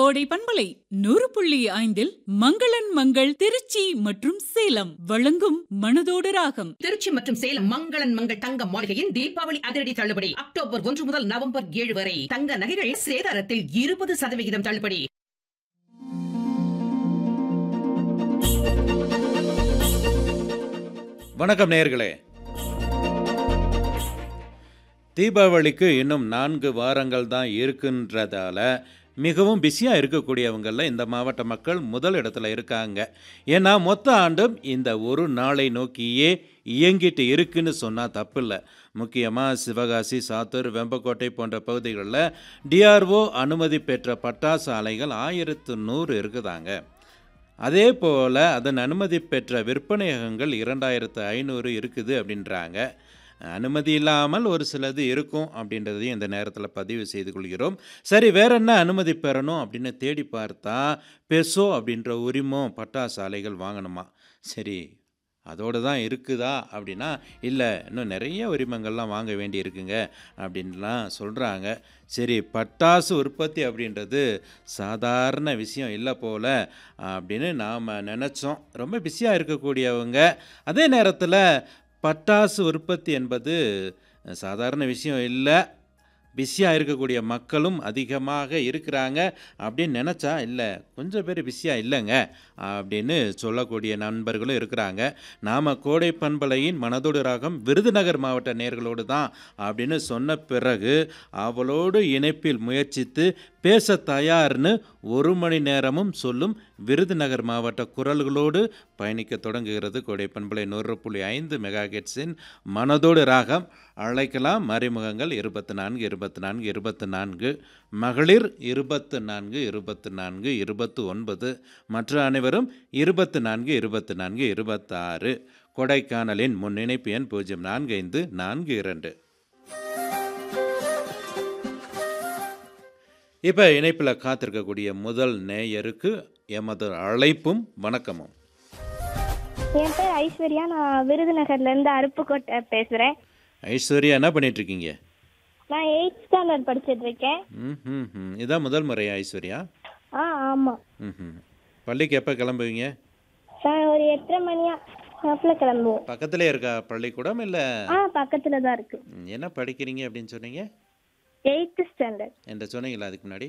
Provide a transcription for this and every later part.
கோடை பண்பலை நூறு புள்ளி ஐந்தில் மங்களன் மங்கள் திருச்சி மற்றும் சேலம் வழங்கும் மனதோடு ராகம் திருச்சி மற்றும் சேலம் மங்களன் மங்கள் தங்க மாளிகையின் தீபாவளி அதிரடி தள்ளுபடி அக்டோபர் ஒன்று முதல் நவம்பர் ஏழு வரை தங்க நகைகள் சேதாரத்தில் இருபது சதவிகிதம் தள்ளுபடி வணக்கம் நேயர்களே தீபாவளிக்கு இன்னும் நான்கு வாரங்கள் தான் இருக்கின்றதால மிகவும் பிஸியாக இருக்கக்கூடியவங்களில் இந்த மாவட்ட மக்கள் முதல் இடத்துல இருக்காங்க ஏன்னா மொத்த ஆண்டும் இந்த ஒரு நாளை நோக்கியே இயங்கிட்டு இருக்குன்னு சொன்னால் தப்பில்லை முக்கியமாக சிவகாசி சாத்தூர் வெம்பக்கோட்டை போன்ற பகுதிகளில் டிஆர்ஓ அனுமதி பெற்ற பட்டாசு ஆலைகள் ஆயிரத்து நூறு இருக்குதாங்க அதே போல் அதன் அனுமதி பெற்ற விற்பனையகங்கள் இரண்டாயிரத்து ஐநூறு இருக்குது அப்படின்றாங்க அனுமதி இல்லாமல் ஒரு சிலது இருக்கும் அப்படின்றதையும் இந்த நேரத்தில் பதிவு செய்து கொள்கிறோம் சரி வேற என்ன அனுமதி பெறணும் அப்படின்னு தேடி பார்த்தா பெசோ அப்படின்ற உரிமம் பட்டாசு ஆலைகள் வாங்கணுமா சரி அதோடு தான் இருக்குதா அப்படின்னா இல்லை இன்னும் நிறைய உரிமங்கள்லாம் வாங்க வேண்டி இருக்குங்க அப்படின்லாம் சொல்கிறாங்க சரி பட்டாசு உற்பத்தி அப்படின்றது சாதாரண விஷயம் இல்லை போல் அப்படின்னு நாம் நினச்சோம் ரொம்ப பிஸியாக இருக்கக்கூடியவங்க அதே நேரத்தில் பட்டாசு உற்பத்தி என்பது சாதாரண விஷயம் இல்லை பிஸியாக இருக்கக்கூடிய மக்களும் அதிகமாக இருக்கிறாங்க அப்படின்னு நினச்சா இல்லை கொஞ்சம் பேர் பிஸியாக இல்லைங்க அப்படின்னு சொல்லக்கூடிய நண்பர்களும் இருக்கிறாங்க நாம் கோடை பண்பலையின் மனதோடு ராகம் விருதுநகர் மாவட்ட நேர்களோடு தான் அப்படின்னு சொன்ன பிறகு அவளோடு இணைப்பில் முயற்சித்து பேச தயார்னு ஒரு மணி நேரமும் சொல்லும் விருதுநகர் மாவட்ட குரல்களோடு பயணிக்க தொடங்குகிறது கோடை பண்பலை நூறு புள்ளி ஐந்து மெகா ஹெட்ஸின் மனதோடு ராகம் அழைக்கலாம் மறைமுகங்கள் இருபத்தி நான்கு இருபத்தி நான்கு இருபத்தி நான்கு மகளிர் இருபத்து நான்கு இருபத்து நான்கு இருபத்து ஒன்பது மற்ற அனைவரும் இருபத்து நான்கு இருபத்து நான்கு இருபத்தாறு கொடைக்கானலின் முன்னிணைப்பு எண் பூஜ்ஜியம் நான்கு ஐந்து நான்கு இரண்டு இப்போ இணைப்பில் காத்திருக்கக்கூடிய முதல் நேயருக்கு எமது அழைப்பும் வணக்கமும் என் பேர் ஐஸ்வர்யா நான் விருதுநகர்லேருந்து அருப்புக்கோட்டை பேசுகிறேன் ஐஸ்வர்யா என்ன பண்ணிட்டு இருக்கீங்க நான் எயிட் ஸ்டாண்டர்ட் படிச்சுட்டு இருக்கேன் ம் ம் ம் இதான் முதல் முறையா ஐஸ்வர்யா ஆ ஆமாம் ம் ம் பள்ளிக்கு எப்போ கிளம்புவீங்க நான் ஒரு எட்டரை மணியா அப்பல கிளம்புவோம் பக்கத்திலே இருக்கா பள்ளிக்கூடம் இல்லை ஆ பக்கத்தில் தான் இருக்கு என்ன படிக்கிறீங்க அப்படின்னு சொன்னீங்க எயித்து ஸ்டாண்டர்ட் என்கிட்ட சொன்னீங்களா அதுக்கு முன்னாடி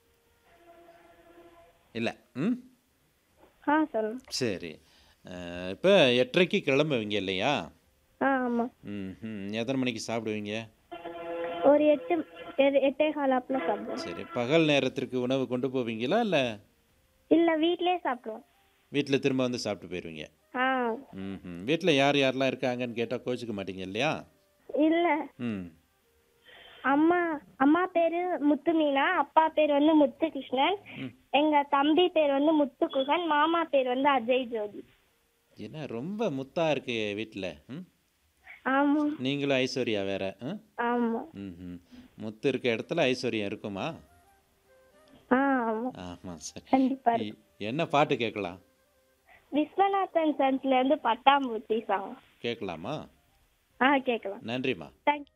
இல்லை ம் ஆ சொல்லுங்க சரி இப்போ எட்டரைக்கு கிளம்புவீங்க இல்லையா ஆ ஆமாம் ம் ம் எத்தனை மணிக்கு சாப்பிடுவீங்க ஒரு எட்டு எ- எட்டே கால் அப்பல சாப்பிடுவோம் சரி பகல் நேரத்திற்கு உணவு கொண்டு போவீங்களா இல்லை இல்லை வீட்டிலே சாப்பிடுவோம் வீட்டில் திரும்ப வந்து சாப்பிட்டு போயிடுவீங்க ஆ ம் ம் வீட்டில் யார் யாரெல்லாம் இருக்காங்கன்னு கேட்டால் கோச்சிக்க மாட்டீங்க இல்லையா இல்லை ம் அம்மா அம்மா பேரு முத்து மீனா அப்பா பேர் வந்து முத்து கிருஷ்ணன் எங்க தம்பி பேர் வந்து முத்துக்குகன் மாமா பேர் வந்து அஜய் ஜோதி என்ன ரொம்ப முத்தா இருக்கு வீட்டில் ம் ஆமா நீங்களும் ஐஸ்வர்யா வேற ம் ஆமா ம் ம் முத்து இருக்க இடத்துல ஐஸ்வர்யம் இருக்குமா ஆ ஆமா ஆமாம் சரி கண்டிப்பா இருக்கு. இ- என்ன பாட்டு கேட்கலாம் விஸ்வநாதன் சன்ஸ்ல இருந்து பட்டாம்பூச்சி சாங் கேட்கலாமா ஆ கேட்கலாம் நன்றிம்மா தேங்க்யூ